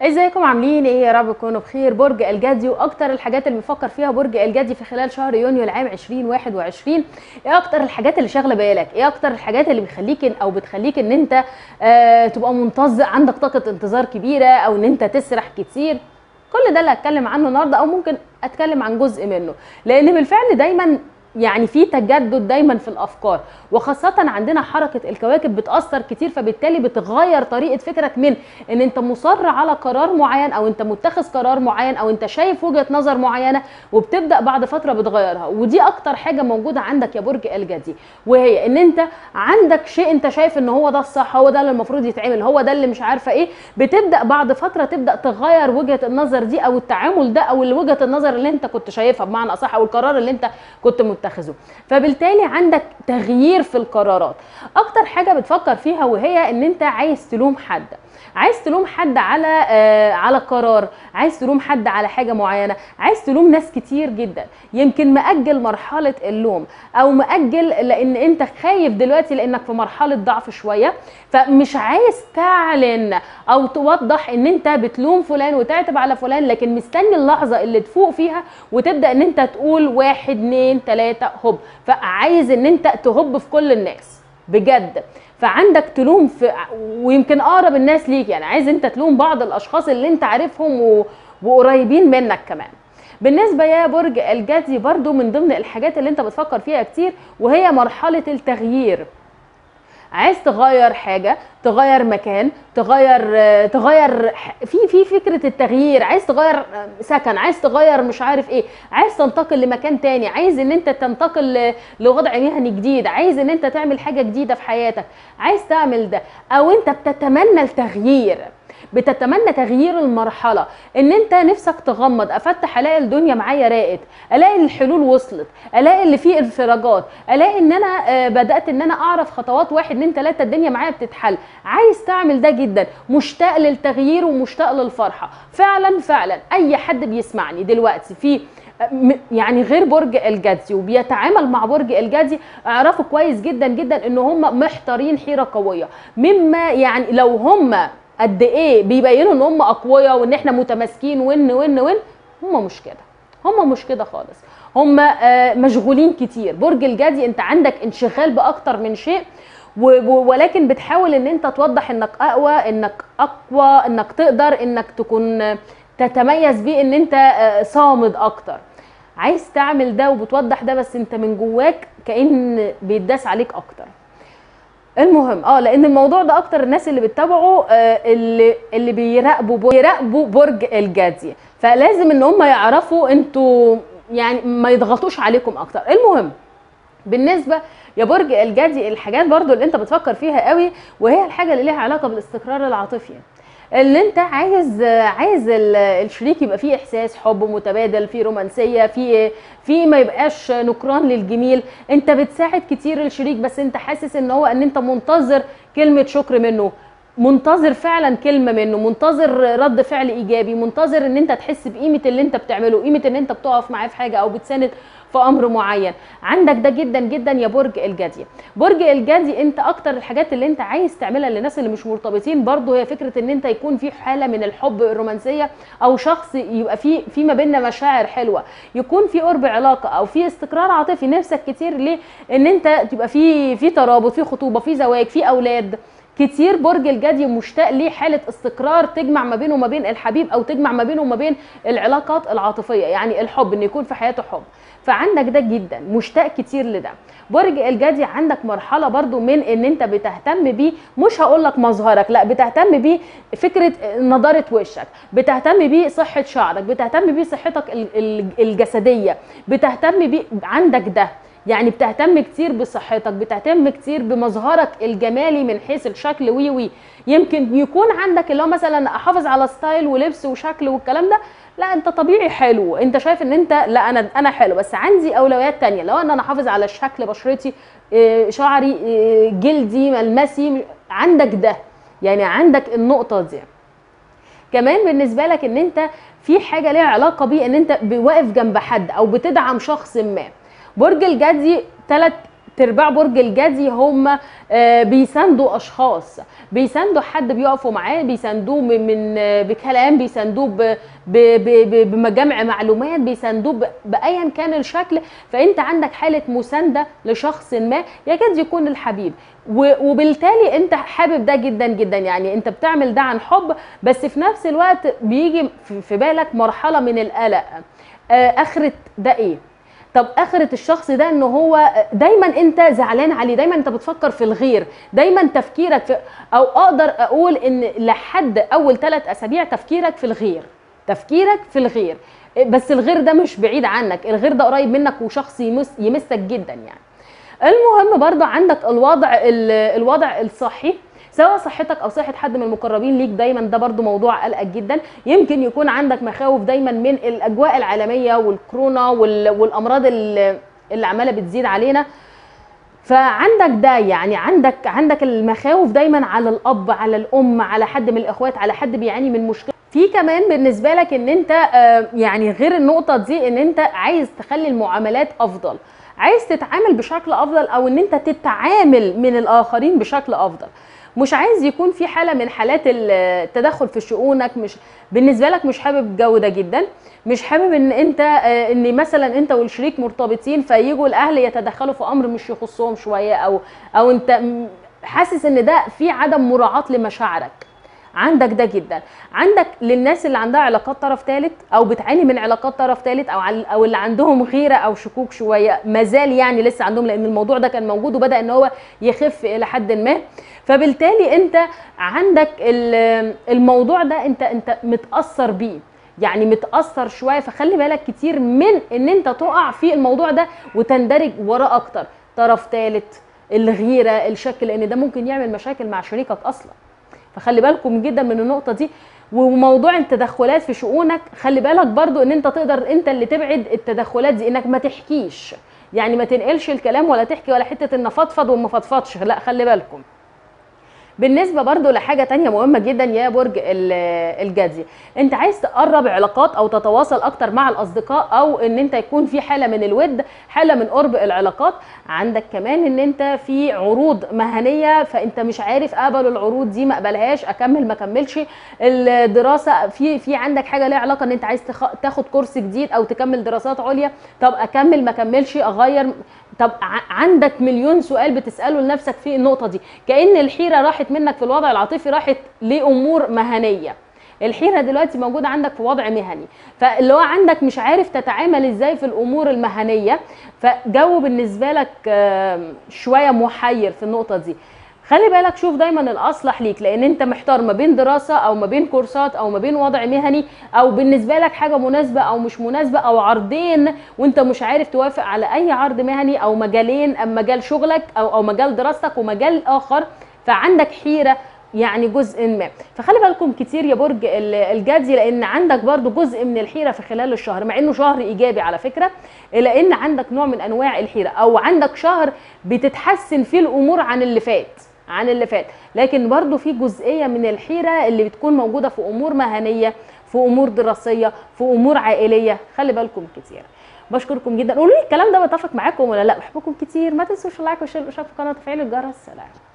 ازيكم عاملين ايه يا رب تكونوا بخير برج الجدي واكتر الحاجات اللي بيفكر فيها برج الجدي في خلال شهر يونيو العام 2021 ايه اكتر الحاجات اللي شاغله بالك ايه اكتر الحاجات اللي بتخليك او بتخليك ان انت آه تبقى منتظر عندك طاقه انتظار كبيره او ان انت تسرح كتير كل ده اللي هتكلم عنه النهارده او ممكن اتكلم عن جزء منه لان بالفعل دايما يعني في تجدد دايما في الافكار وخاصه عندنا حركه الكواكب بتاثر كتير فبالتالي بتغير طريقه فكرك من ان انت مصر على قرار معين او انت متخذ قرار معين او انت شايف وجهه نظر معينه وبتبدا بعد فتره بتغيرها ودي اكتر حاجه موجوده عندك يا برج الجدي وهي ان انت عندك شيء انت شايف ان هو ده الصح هو ده اللي المفروض يتعمل هو ده اللي مش عارفه ايه بتبدا بعد فتره تبدا تغير وجهه النظر دي او التعامل ده او وجهه النظر اللي انت كنت شايفها بمعنى اصح او القرار اللي انت كنت متخذه فبالتالي عندك تغيير في القرارات اكتر حاجه بتفكر فيها وهي ان انت عايز تلوم حد عايز تلوم حد على آه على قرار عايز تلوم حد على حاجه معينه عايز تلوم ناس كتير جدا يمكن مأجل مرحله اللوم او مأجل لان انت خايف دلوقتي لانك في مرحله ضعف شويه فمش عايز تعلن او توضح ان انت بتلوم فلان وتعتب على فلان لكن مستني اللحظه اللي تفوق فيها وتبدا ان انت تقول واحد اتنين تلاته هوب فعايز ان انت تهب في كل الناس بجد فعندك تلوم في ويمكن اقرب الناس ليك يعني عايز انت تلوم بعض الاشخاص اللي انت عارفهم و... وقريبين منك كمان بالنسبة يا برج الجدي برضو من ضمن الحاجات اللي انت بتفكر فيها كتير وهي مرحلة التغيير عايز تغير حاجه تغير مكان تغير تغير في في فكره التغيير عايز تغير سكن عايز تغير مش عارف ايه عايز تنتقل لمكان تاني عايز ان انت تنتقل لوضع مهني جديد عايز ان انت تعمل حاجه جديده في حياتك عايز تعمل ده او انت بتتمنى التغيير بتتمنى تغيير المرحله ان انت نفسك تغمض افتح الاقي الدنيا معايا راقت الاقي الحلول وصلت الاقي اللي فيه انفراجات الاقي ان انا بدات ان انا اعرف خطوات واحد اتنين تلاته الدنيا معايا بتتحل عايز تعمل ده جدا مشتاق للتغيير ومشتاق للفرحه فعلا فعلا اي حد بيسمعني دلوقتي في يعني غير برج الجدي وبيتعامل مع برج الجدي اعرفوا كويس جدا جدا ان هم محتارين حيره قويه مما يعني لو هم قد ايه بيبينوا ان هم اقوياء وان احنا متماسكين ون ون ون هم مش كده هم مش كده خالص هم مشغولين كتير برج الجدي انت عندك انشغال باكتر من شيء ولكن بتحاول ان انت توضح انك اقوى انك اقوى انك تقدر انك تكون تتميز بيه ان انت صامد اكتر عايز تعمل ده وبتوضح ده بس انت من جواك كأن بيتداس عليك اكتر المهم اه لان الموضوع ده اكتر الناس اللي بتتابعه آه اللي اللي بيراقبوا بيراقبوا برج الجدي فلازم ان هم يعرفوا انتوا يعني ما يضغطوش عليكم اكتر المهم بالنسبه يا برج الجدي الحاجات برضو اللي انت بتفكر فيها قوي وهي الحاجه اللي ليها علاقه بالاستقرار العاطفي اللي انت عايز عايز الشريك يبقى فيه احساس حب متبادل فيه رومانسيه في في ما يبقاش نكران للجميل انت بتساعد كتير الشريك بس انت حاسس ان هو ان انت منتظر كلمه شكر منه منتظر فعلا كلمه منه منتظر رد فعل ايجابي منتظر ان انت تحس بقيمه اللي انت بتعمله قيمه ان انت بتقف معاه في حاجه او بتساند في امر معين عندك ده جدا جدا يا برج الجدي برج الجدي انت اكتر الحاجات اللي انت عايز تعملها للناس اللي مش مرتبطين برضو هي فكره ان انت يكون في حاله من الحب الرومانسيه او شخص يبقى في في ما بيننا مشاعر حلوه يكون في قرب علاقه او في استقرار عاطفي نفسك كتير ليه ان انت تبقى في في ترابط في خطوبه في زواج في اولاد كتير برج الجدي مشتاق ليه حاله استقرار تجمع ما بينه وما بين الحبيب او تجمع ما بينه وما بين العلاقات العاطفيه يعني الحب ان يكون في حياته حب فعندك ده جدا مشتاق كتير لده برج الجدي عندك مرحله برضو من ان انت بتهتم بيه مش هقول لك مظهرك لا بتهتم بيه فكره نضاره وشك بتهتم بيه صحه شعرك بتهتم بيه صحتك الجسديه بتهتم بيه عندك ده يعني بتهتم كتير بصحتك بتهتم كتير بمظهرك الجمالي من حيث الشكل وي وي يمكن يكون عندك اللي هو مثلا احافظ على ستايل ولبس وشكل والكلام ده لا انت طبيعي حلو انت شايف ان انت لا انا انا حلو بس عندي اولويات تانية لو ان انا احافظ على الشكل بشرتي شعري جلدي ملمسي عندك ده يعني عندك النقطه دي كمان بالنسبه لك ان انت في حاجه ليها علاقه بيه ان انت واقف جنب حد او بتدعم شخص ما برج الجدي ثلاث ترباع برج الجدي هم آه، بيساندوا اشخاص بيساندوا حد بيقفوا معاه بيساندوه من من- آه، بكلام بيساندوه ب- ب- ب- ب- بمجامع معلومات بيساندوه ب- بايا كان الشكل فانت عندك حاله مسانده لشخص ما يكاد يكون الحبيب و- وبالتالي انت حابب ده جدا جدا يعني انت بتعمل ده عن حب بس في نفس الوقت بيجي في- في بالك مرحله من القلق آه، اخره ده ايه طب اخره الشخص ده ان هو دايما انت زعلان عليه دايما انت بتفكر في الغير دايما تفكيرك في او اقدر اقول ان لحد اول ثلاث اسابيع تفكيرك في الغير تفكيرك في الغير بس الغير ده مش بعيد عنك الغير ده قريب منك وشخص يمس يمسك جدا يعني المهم برضو عندك الوضع ال- الوضع الصحي سواء صحتك او صحه حد من المقربين ليك دايما ده برضو موضوع قلقك جدا يمكن يكون عندك مخاوف دايما من الاجواء العالميه والكورونا وال- والامراض ال- اللي عماله بتزيد علينا فعندك ده يعني عندك عندك المخاوف دايما على الاب على الام على حد من الاخوات على حد بيعاني من مشكله في كمان بالنسبه لك ان انت آه، يعني غير النقطه دي ان انت عايز تخلي المعاملات افضل عايز تتعامل بشكل افضل او ان انت تتعامل من الاخرين بشكل افضل مش عايز يكون في حاله من حالات التدخل في شؤونك مش بالنسبه لك مش حابب الجو ده جدا مش حابب ان انت آه، ان مثلا انت والشريك مرتبطين فيجوا الاهل يتدخلوا في امر مش يخصهم شويه او او انت م- حاسس ان ده في عدم مراعاه لمشاعرك عندك ده جدا عندك للناس اللي عندها علاقات طرف ثالث او بتعاني من علاقات طرف ثالث او عل- او اللي عندهم غيره او شكوك شويه مازال يعني لسه عندهم لان الموضوع ده كان موجود وبدا ان هو يخف الى حد ما فبالتالي انت عندك ال- الموضوع ده انت انت متاثر بيه يعني متاثر شويه فخلي بالك كتير من ان انت تقع في الموضوع ده وتندرج وراه اكتر طرف ثالث الغيره الشك لان ده ممكن يعمل مشاكل مع شريكك اصلا فخلي بالكم جدا من النقطه دي وموضوع التدخلات في شؤونك خلي بالك برضو ان انت تقدر انت اللي تبعد التدخلات دي انك ما تحكيش يعني ما تنقلش الكلام ولا تحكي ولا حته ان فضفض وما فضفضش لا خلي بالكم بالنسبه برضو لحاجه تانية مهمه جدا يا برج ال- الجدي انت عايز تقرب علاقات او تتواصل اكتر مع الاصدقاء او ان انت يكون في حاله من الود حاله من قرب العلاقات عندك كمان ان انت في عروض مهنيه فانت مش عارف اقبل العروض دي ما اقبلهاش اكمل ما اكملش الدراسه في في عندك حاجه ليها علاقه ان انت عايز تخ- تاخد كورس جديد او تكمل دراسات عليا طب اكمل ما اكملش اغير طب ع- عندك مليون سؤال بتساله لنفسك في النقطه دي كان الحيره راحت منك في الوضع العاطفي راحت لامور مهنيه الحيره دلوقتي موجوده عندك في وضع مهني فاللي هو عندك مش عارف تتعامل ازاي في الامور المهنيه فجو بالنسبه لك آم، شويه محير في النقطه دي خلي بالك شوف دايما الاصلح ليك لان انت محتار ما بين دراسه او ما بين كورسات او ما بين وضع مهني او بالنسبه لك حاجه مناسبه او مش مناسبه او عرضين وانت مش عارف توافق على اي عرض مهني او مجالين أم مجال شغلك او او مجال دراستك ومجال اخر فعندك حيره يعني جزء ما فخلي بالكم كتير يا برج ال- الجدي لان عندك برضو جزء من الحيره في خلال الشهر مع انه شهر ايجابي على فكره الا ان عندك نوع من انواع الحيره او عندك شهر بتتحسن فيه الامور عن اللي فات عن اللي فات لكن برضو في جزئيه من الحيره اللي بتكون موجوده في امور مهنيه في امور دراسيه في امور عائليه خلي بالكم كتير بشكركم جدا قولوا لي الكلام ده متفق معاكم ولا لا بحبكم كتير ما تنسوش اللايك والشير والاشتراك في القناه وتفعيل الجرس سلام